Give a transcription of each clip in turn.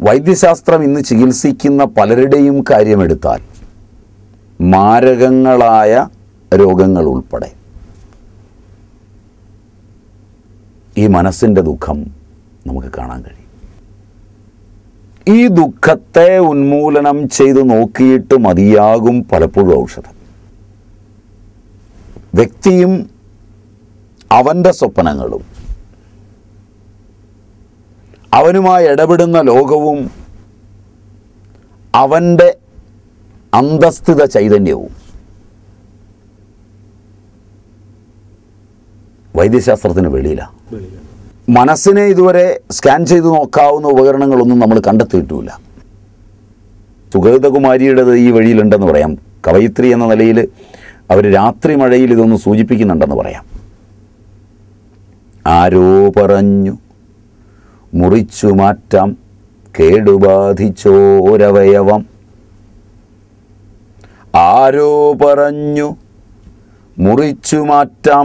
വൈദ്യശാസ്ത്രം ഇന്ന് ചികിത്സിക്കുന്ന പലരുടെയും കാര്യമെടുത്താൽ മാരകങ്ങളായ രോഗങ്ങൾ ഉൾപ്പെടെ ഈ മനസ്സിൻ്റെ ദുഃഖം നമുക്ക് കാണാൻ കഴിയും ഈ ദുഃഖത്തെ ഉന്മൂലനം ചെയ്ത് നോക്കിയിട്ട് മതിയാകും പലപ്പോഴും ഔഷധം വ്യക്തിയും അവൻ്റെ സ്വപ്നങ്ങളും അവനുമായി ഇടപെടുന്ന ലോകവും അവൻ്റെ അന്തസ്ഥിത ചൈതന്യവും വൈദ്യശാസ്ത്രത്തിന് വെളിയിലാണ് മനസ്സിനെ ഇതുവരെ സ്കാൻ ചെയ്ത് നോക്കാവുന്ന ഉപകരണങ്ങളൊന്നും നമ്മൾ കണ്ടെത്തിയിട്ടുമില്ല സുഗതകുമാരിയുടേത് ഈ വഴിയിലുണ്ടെന്ന് പറയാം കവയിത്രി എന്ന നിലയിൽ അവർ രാത്രി മഴയിൽ ഇതൊന്ന് സൂചിപ്പിക്കുന്നുണ്ടെന്ന് പറയാം ആരോ പറഞ്ഞു മുറിച്ചു മാറ്റാം കേടുബാധിച്ചോരവയവം ആരോ പറഞ്ഞു മുറിച്ചു മാറ്റാം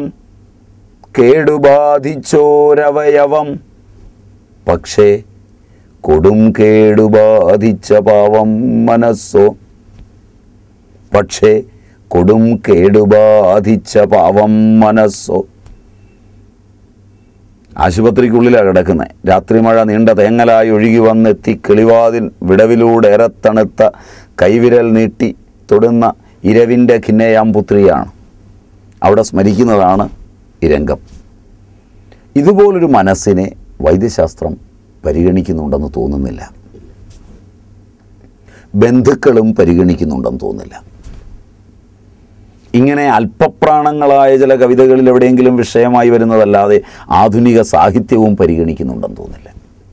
കേടുബാധിച്ചോരവയവം പക്ഷേ കൊടും കേടുബാധിച്ച പാവം മനസ്സോ പക്ഷേ കൊടും കേടുബാധിച്ച പാവം മനസ്സോ ആശുപത്രിക്കുള്ളിലാണ് കിടക്കുന്നത് രാത്രി മഴ നീണ്ട തേങ്ങലായി ഒഴുകി വന്നെത്തി കിളിവാതിൽ വിടവിലൂടെ ഏറത്തണുത്ത കൈവിരൽ നീട്ടി തൊടുന്ന ഇരവിൻ്റെ ഖിന്നയാം പുത്രിയാണ് അവിടെ സ്മരിക്കുന്നതാണ് ഈ രംഗം ഇതുപോലൊരു മനസ്സിനെ വൈദ്യശാസ്ത്രം പരിഗണിക്കുന്നുണ്ടെന്ന് തോന്നുന്നില്ല ബന്ധുക്കളും പരിഗണിക്കുന്നുണ്ടെന്ന് തോന്നുന്നില്ല ഇങ്ങനെ അല്പപ്രാണങ്ങളായ ചില കവിതകളിൽ എവിടെയെങ്കിലും വിഷയമായി വരുന്നതല്ലാതെ ആധുനിക സാഹിത്യവും പരിഗണിക്കുന്നുണ്ടെന്ന് തോന്നില്ല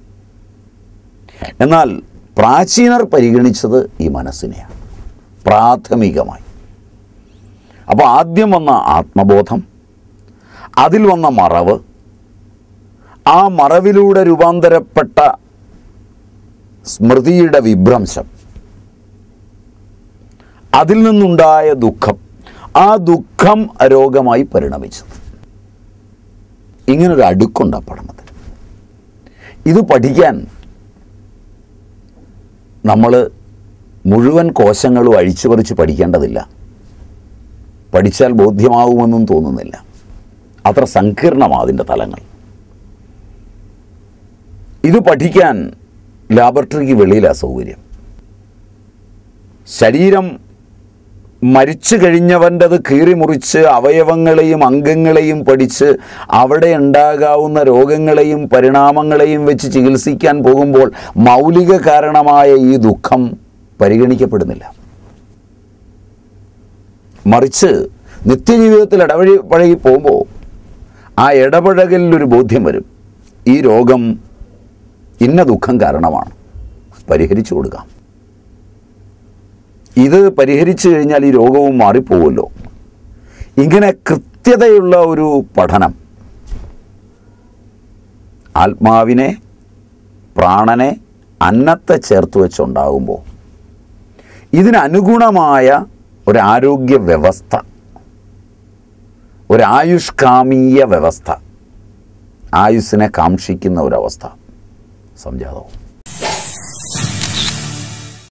എന്നാൽ പ്രാചീനർ പരിഗണിച്ചത് ഈ മനസ്സിനെയാണ് പ്രാഥമികമായി അപ്പോൾ ആദ്യം വന്ന ആത്മബോധം അതിൽ വന്ന മറവ് ആ മറവിലൂടെ രൂപാന്തരപ്പെട്ട സ്മൃതിയുടെ വിഭ്രംശം അതിൽ നിന്നുണ്ടായ ദുഃഖം ആ ദുഃഖം രോഗമായി പരിണമിച്ചത് ഇങ്ങനൊരു അടുക്കുണ്ട് ആ പഠനത്തിൽ ഇത് പഠിക്കാൻ നമ്മൾ മുഴുവൻ കോശങ്ങളും അഴിച്ചുപറിച്ച് പഠിക്കേണ്ടതില്ല പഠിച്ചാൽ ബോധ്യമാകുമെന്നും തോന്നുന്നില്ല അത്ര സങ്കീർണമാണ് അതിൻ്റെ തലങ്ങൾ ഇത് പഠിക്കാൻ ലാബറട്ടറിക്ക് വെളിയിലാണ് സൗകര്യം ശരീരം മരിച്ചു കഴിഞ്ഞവൻ്റെത് കീറി മുറിച്ച് അവയവങ്ങളെയും അംഗങ്ങളെയും പഠിച്ച് അവിടെ ഉണ്ടാകാവുന്ന രോഗങ്ങളെയും പരിണാമങ്ങളെയും വെച്ച് ചികിത്സിക്കാൻ പോകുമ്പോൾ മൗലിക കാരണമായ ഈ ദുഃഖം പരിഗണിക്കപ്പെടുന്നില്ല മറിച്ച് നിത്യജീവിതത്തിൽ ഇടവഴി പഴകി പോകുമ്പോൾ ആ ഇടപഴകലിലൊരു ബോധ്യം വരും ഈ രോഗം ഇന്ന ദുഃഖം കാരണമാണ് പരിഹരിച്ചു കൊടുക്കാം ഇത് പരിഹരിച്ചു കഴിഞ്ഞാൽ ഈ രോഗവും മാറിപ്പോവുമല്ലോ ഇങ്ങനെ കൃത്യതയുള്ള ഒരു പഠനം ആത്മാവിനെ പ്രാണനെ അന്നത്തെ ചേർത്ത് വെച്ചുണ്ടാകുമ്പോൾ ഇതിനനുഗുണമായ ഒരാരോഗ്യ വ്യവസ്ഥ ഒരായുഷ്കാമീയ വ്യവസ്ഥ ആയുസ്സിനെ കാക്ഷിക്കുന്ന ഒരവസ്ഥ സംജാതവും